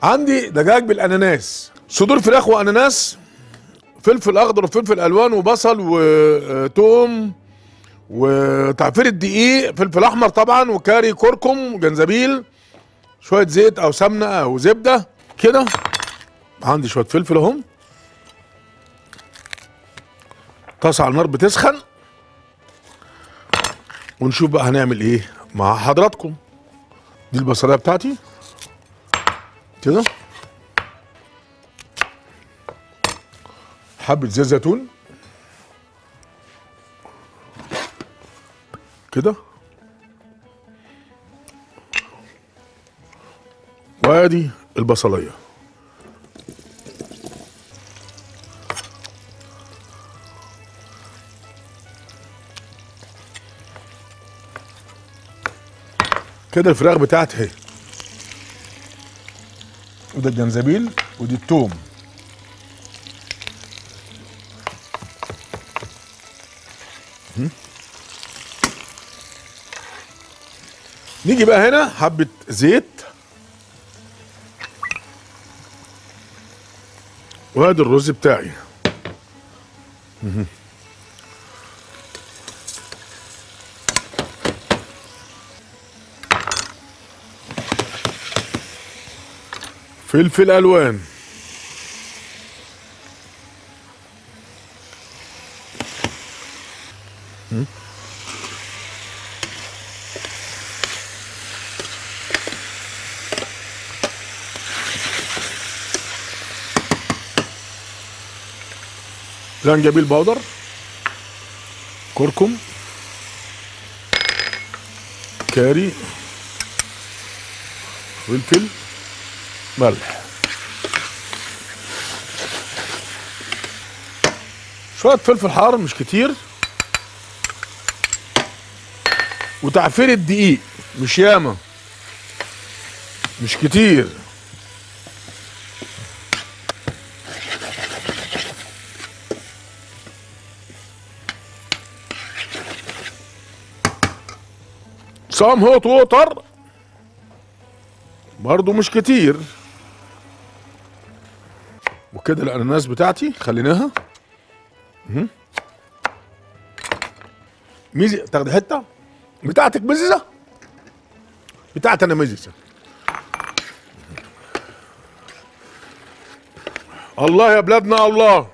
عندي دجاج بالاناناس صدور فراخ واناناس فلفل اخضر وفلفل الوان وبصل وتوم وتعفير الدقيق فلفل احمر طبعا وكاري كركم وجنزبيل شويه زيت او سمنه او زبده كده عندي شويه فلفل اهم طاسه على النار بتسخن ونشوف بقى هنعمل ايه مع حضراتكم دي البصلايه بتاعتي كده حبه زيت زيتون كده وادي البصليه كده الفراخ بتاعتي اهي وده الجنزبيل ودي التوم هم. نيجي بقى هنا حبة زيت وادي الرز بتاعي مهم. فلفل الوان مم. زنجبيل بودر كركم كاري فلفل ملح شوية فلفل حار مش كتير وتعفير الدقيق مش ياما مش كتير سام هوت ووتر برضو مش كتير وكده الاناناس بتاعتي خليناها مهم. ميزي تاخدي حته بتاعتك مززه بتاعتي انا مززه الله يا بلادنا الله